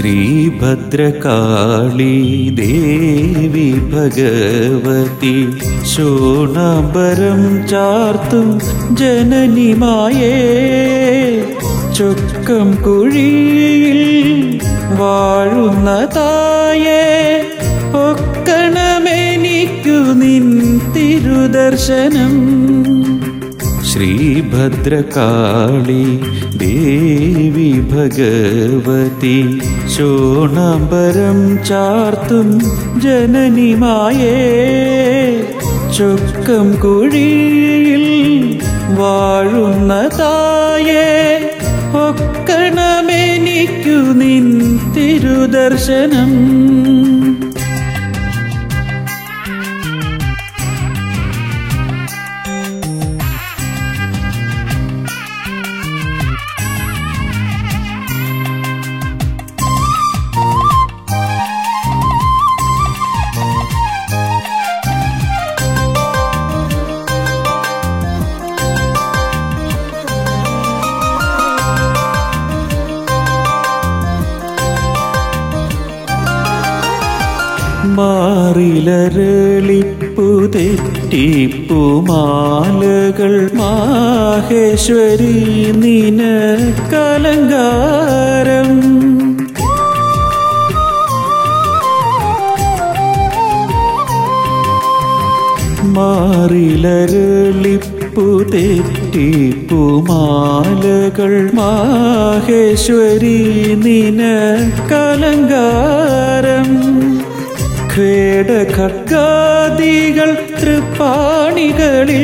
ശ്രീഭദ്രകാളി ദേവി ഭഗവതി ശോണാംബരം ചാർത്തും ജനനിമായേ ചൊക്കം കുഴിയിൽ വാഴുന്ന തായേ ഒക്കണമെനിക്കു നിൻ തിരുദർശനം ശ്രീഭദ്രകാളി ദേവി ഭഗവതി ശോണാംബരം ചാർത്തും ജനനിമായേ ചൊക്കം കുഴിയിൽ വാഴുന്ന തായേ ഒക്കണമെനിക്കു നിൻ തിരുദർശനം മാറിലരളിപ്പു തെറ്റിപ്പുമാലകൾ മാഹേശ്വരി നിന കലങ്കാരം മാറിലരളിപ്പു തെറ്റിപ്പുമാലകൾ മാഹേശ്വരി നിന കലങ്കാരം ഖേടഖഡ്ഗാദികൾ തൃപ്പാണികളിൽ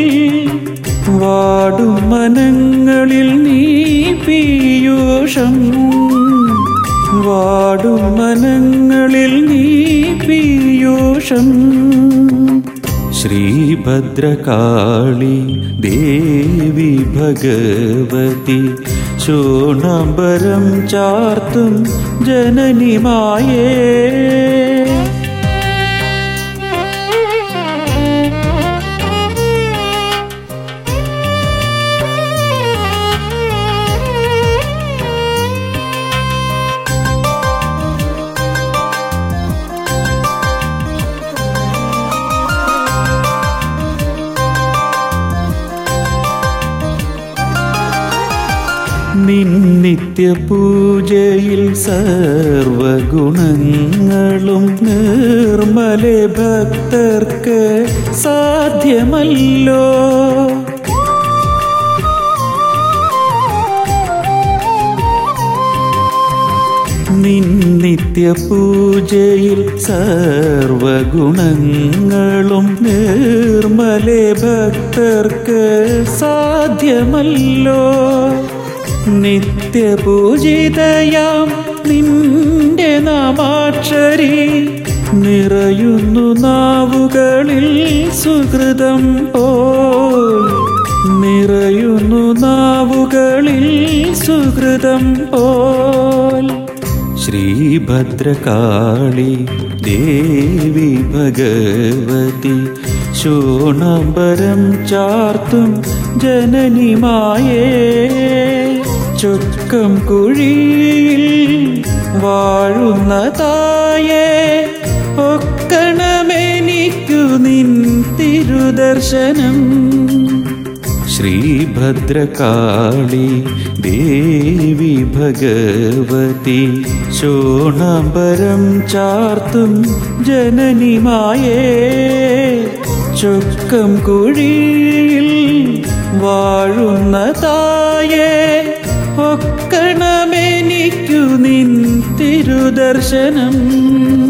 വാടും മനങ്ങളിൽ നീ പീയൂഷം വാടും മനങ്ങളിൽ നീ പീയൂഷം ശ്രീഭദ്രകാളി ദേവി ഭഗവതി ശോണാംബരം ചാർത്തും ജനനിമായേ നിത്യപൂജയിൽ സർവഗുണങ്ങളും നിർമ്മല ഭക്തർക്ക് സാധ്യമല്ലോ നിത്യപൂജയിൽ സർവഗുണങ്ങളും നിർമ്മല ഭക്തർക്ക് സാധ്യമല്ലോ നിത്യപൂജിതയാം നിന്റെ നാമാക്ഷരി നിറയുന്നു നാവുകളിൽ സുഹൃതം പോൽ നിറയുന്നു നാവുകളിൽ സുഹൃതം പോൽ ശ്രീഭദ്രകാളി ദേവി ഭഗവതി ശോണാംബരം ചാർത്തും ജനനിമായേ ചൊക്കം കുഴിയിൽ വാഴുന്ന തായേ ഒക്കണമെനിക്കു നിൻ തിരുദർശനം ശ്രീഭദ്രകാളി ദേവി ഭഗവതി ശോണാംബരം ചാർത്തും ജനനിമായേ ചൊക്കം കുഴിയിൽ വാഴുന്ന തായേ ഒക്കണമെനിക്കു നിൻ തിരുദർശനം